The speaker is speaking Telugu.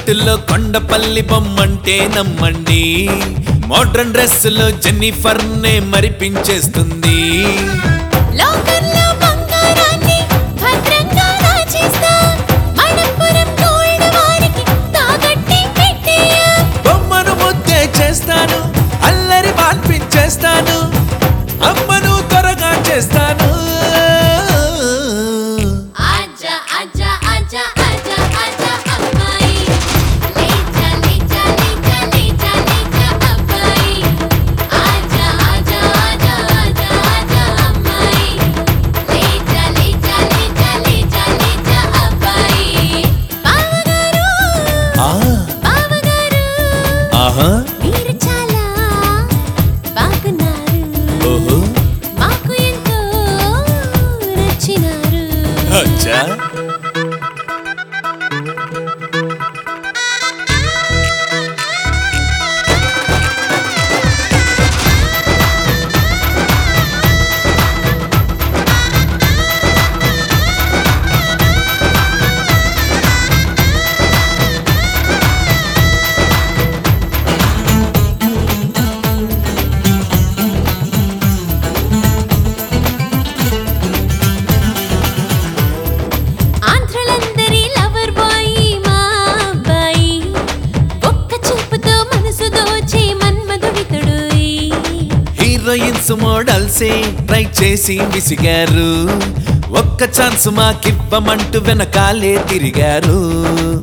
సెట్టులో కొండపల్లి బొమ్మంటే నమ్మండి మోడ్రన్ డ్రెస్ లో జెన్నిఫర్ నే మరిపించేస్తుంది లోకర్లో బంగారాన్ని భద్రంగా దాచేస్తా మణపురం గోల్డ్ వారికి తాగట్టి పెట్టేయా బొమ్మను ముద్దే చేస్తాను అల్లరి మాన్పించేస్తాను అమ్మను త్వరగా చేస్తాను ఆజా ఆజా ఆజా ఆజా ఆజా అబ్బాయి లేచా లేచా లేచా లేచా లేచా అబ్బాయి ఆజా ఆజా ఆజా ఆజా ఆజా అమ్మాయి లేచా లేచా లేచా లేచా లేచా అబ్బాయి బావగారు ఆ, బావగారు ఆహా మీరు చాలా బాగున్నారు ఓహో మాకు ఎంతో నచ్చినారు అచ్చా ఆంధ్రలందరి లవర్ బాయ్ మా అబ్బాయి ఒక్క చూపుతో మనసు దోచే మన్మధుడితడు హీరోయిన్స్ మోడల్సే ట్రై చేసి విసిగారు ఒక్క ఛాన్స్ మాకివ్వమంటూ వెనకాలే తిరిగారు